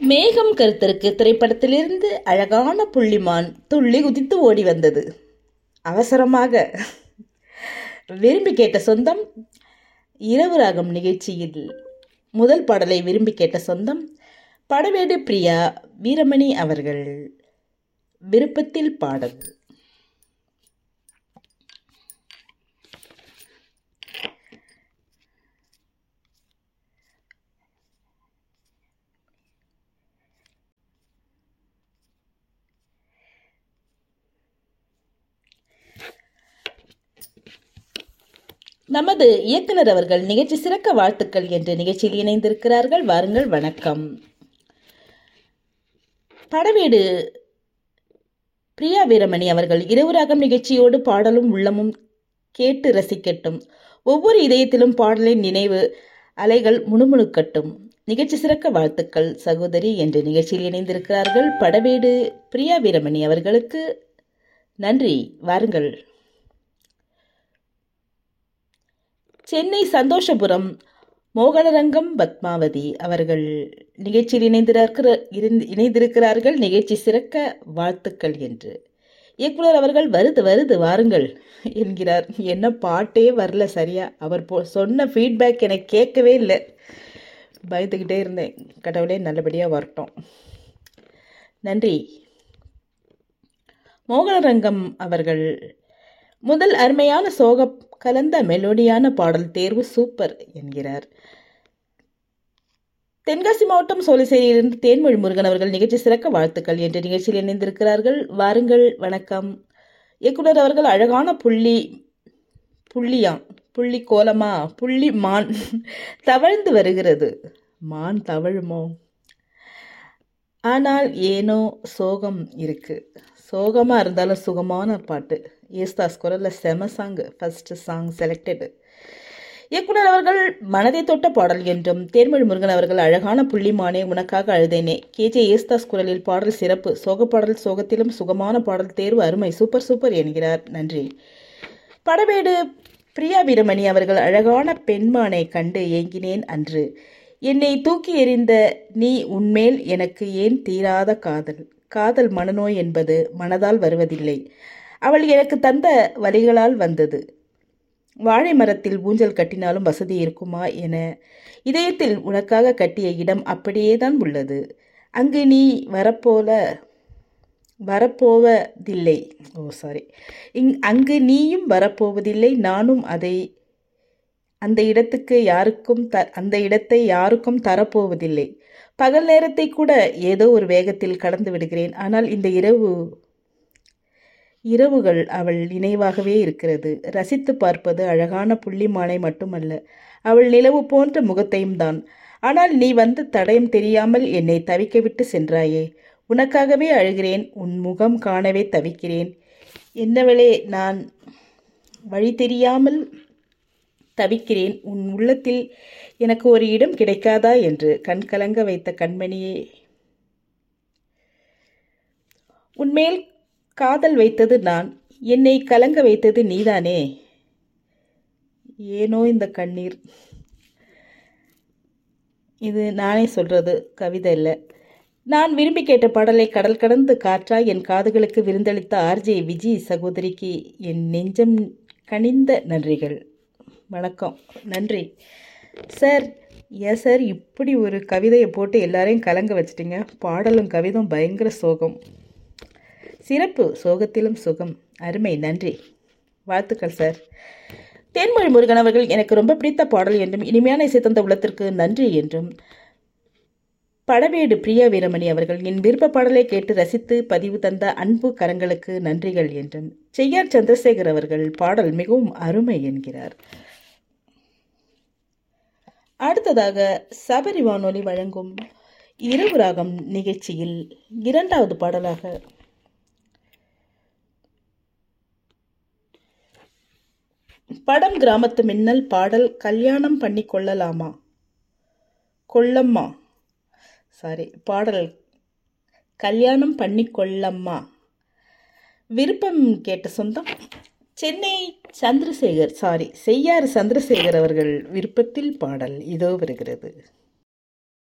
மேகம் கருத்தருக்கு திரைப்படத்திலிருந்து அழகான புள்ளிமான் துள்ளி குதித்து ஓடி வந்தது அவசரமாக விரும்பி கேட்ட சொந்தம் இரவு ராகம் நிகழ்ச்சியில் முதல் பாடலை விரும்பி கேட்ட சொந்தம் படவேடு பிரியா வீரமணி அவர்கள் விருப்பத்தில் பாடல் நமது இயக்குனர் அவர்கள் நிகழ்ச்சி சிறக்க வாழ்த்துக்கள் என்ற நிகழ்ச்சியில் இணைந்திருக்கிறார்கள் வாருங்கள் வணக்கம் படவேடு பிரியா வீரமணி அவர்கள் இரவு ராகம் நிகழ்ச்சியோடு பாடலும் உள்ளமும் கேட்டு ரசிக்கட்டும் ஒவ்வொரு இதயத்திலும் பாடலின் நினைவு அலைகள் முணுமுணுக்கட்டும் நிகழ்ச்சி சிறக்க வாழ்த்துக்கள் சகோதரி என்ற நிகழ்ச்சியில் இணைந்திருக்கிறார்கள் படவேடு பிரியா வீரமணி அவர்களுக்கு நன்றி வாருங்கள் சென்னை சந்தோஷபுரம் மோகனரங்கம் பத்மாவதி அவர்கள் நிகழ்ச்சியில் இணைந்திருக்கிற இருந்து- இணைந்திருக்கிறார்கள் நிகழ்ச்சி சிறக்க வாழ்த்துக்கள் என்று இயக்குனர் அவர்கள் வருது வருது வாருங்கள் என்கிறார் என்ன பாட்டே வரல சரியா அவர் போ சொன்ன ஃபீட்பேக் எனக்கு கேட்கவே இல்லை பயந்துக்கிட்டே இருந்தேன் கடவுளே நல்லபடியாக வரட்டும் நன்றி மோகனரங்கம் அவர்கள் முதல் அருமையான சோக கலந்த மெலோடியான பாடல் தேர்வு சூப்பர் என்கிறார் தென்காசி மாவட்டம் சோலைசேரியிலிருந்து தேன்மொழி முருகன் அவர்கள் நிகழ்ச்சி சிறக்க வாழ்த்துக்கள் என்ற நிகழ்ச்சியில் இணைந்திருக்கிறார்கள் வாருங்கள் வணக்கம் இயக்குனர் அவர்கள் அழகான புள்ளி புள்ளியாம் புள்ளி கோலமா புள்ளி மான் தவழ்ந்து வருகிறது மான் தவழுமோ ஆனால் ஏனோ சோகம் இருக்கு சோகமாக இருந்தாலும் சுகமான பாட்டு ஏஸ்தாஸ் குரல்ல செம சாங் ஃபர்ஸ்ட் சாங் செலக்டட் இயக்குனர் அவர்கள் மனதை தொட்ட பாடல் என்றும் தேர்மொழி முருகன் அவர்கள் அழகான புள்ளிமானே உனக்காக அழுதேனே கேஜே ஏஸ்தாஸ் குரலில் பாடல் சிறப்பு சோக பாடல் சோகத்திலும் சுகமான பாடல் தேர்வு அருமை சூப்பர் சூப்பர் என்கிறார் நன்றி படவேடு பிரியா வீரமணி அவர்கள் அழகான பெண்மானை கண்டு ஏங்கினேன் அன்று என்னை தூக்கி எறிந்த நீ உன்மேல் எனக்கு ஏன் தீராத காதல் காதல் மனநோய் என்பது மனதால் வருவதில்லை அவள் எனக்கு தந்த வலிகளால் வந்தது வாழை மரத்தில் ஊஞ்சல் கட்டினாலும் வசதி இருக்குமா என இதயத்தில் உனக்காக கட்டிய இடம் அப்படியேதான் உள்ளது அங்கு நீ வரப்போல வரப்போவதில்லை ஓ சாரி இங் அங்கு நீயும் வரப்போவதில்லை நானும் அதை அந்த இடத்துக்கு யாருக்கும் த அந்த இடத்தை யாருக்கும் தரப்போவதில்லை பகல் நேரத்தை கூட ஏதோ ஒரு வேகத்தில் கடந்து விடுகிறேன் ஆனால் இந்த இரவு இரவுகள் அவள் நினைவாகவே இருக்கிறது ரசித்து பார்ப்பது அழகான புள்ளிமானை மட்டுமல்ல அவள் நிலவு போன்ற முகத்தையும் தான் ஆனால் நீ வந்து தடயம் தெரியாமல் என்னை தவிக்க விட்டு சென்றாயே உனக்காகவே அழுகிறேன் உன் முகம் காணவே தவிக்கிறேன் என்னவளே நான் வழி தெரியாமல் தவிக்கிறேன் உன் உள்ளத்தில் எனக்கு ஒரு இடம் கிடைக்காதா என்று கண் கலங்க வைத்த கண்மணியே உன்மேல் காதல் வைத்தது நான் என்னை கலங்க வைத்தது நீதானே ஏனோ இந்த கண்ணீர் இது நானே சொல்றது கவிதை இல்லை நான் விரும்பி கேட்ட பாடலை கடல் கடந்து காற்றாய் என் காதுகளுக்கு விருந்தளித்த ஆர்ஜே விஜி சகோதரிக்கு என் நெஞ்சம் கனிந்த நன்றிகள் வணக்கம் நன்றி சார் ஏன் சார் இப்படி ஒரு கவிதையை போட்டு எல்லாரையும் கலங்க வச்சிட்டிங்க பாடலும் கவிதம் பயங்கர சோகம் சிறப்பு சோகத்திலும் சுகம் அருமை நன்றி வாழ்த்துக்கள் சார் தேன்மொழி முருகன் அவர்கள் எனக்கு ரொம்ப பிடித்த பாடல் என்றும் இனிமையான இசை தந்த உள்ளத்திற்கு நன்றி என்றும் படவேடு பிரியா வீரமணி அவர்கள் என் விருப்ப பாடலை கேட்டு ரசித்து பதிவு தந்த அன்பு கரங்களுக்கு நன்றிகள் என்றும் செய்யார் சந்திரசேகர் அவர்கள் பாடல் மிகவும் அருமை என்கிறார் அடுத்ததாக சபரி வானொலி வழங்கும் இரவு ராகம் நிகழ்ச்சியில் இரண்டாவது பாடலாக படம் கிராமத்து மின்னல் பாடல் கல்யாணம் பண்ணி கொள்ளலாமா கொள்ளம்மா சாரி பாடல் கல்யாணம் பண்ணி கொள்ளம்மா விருப்பம் கேட்ட சொந்தம் சென்னை சந்திரசேகர் சாரி செய்யாறு சந்திரசேகர் அவர்கள் விருப்பத்தில் பாடல் இதோ வருகிறது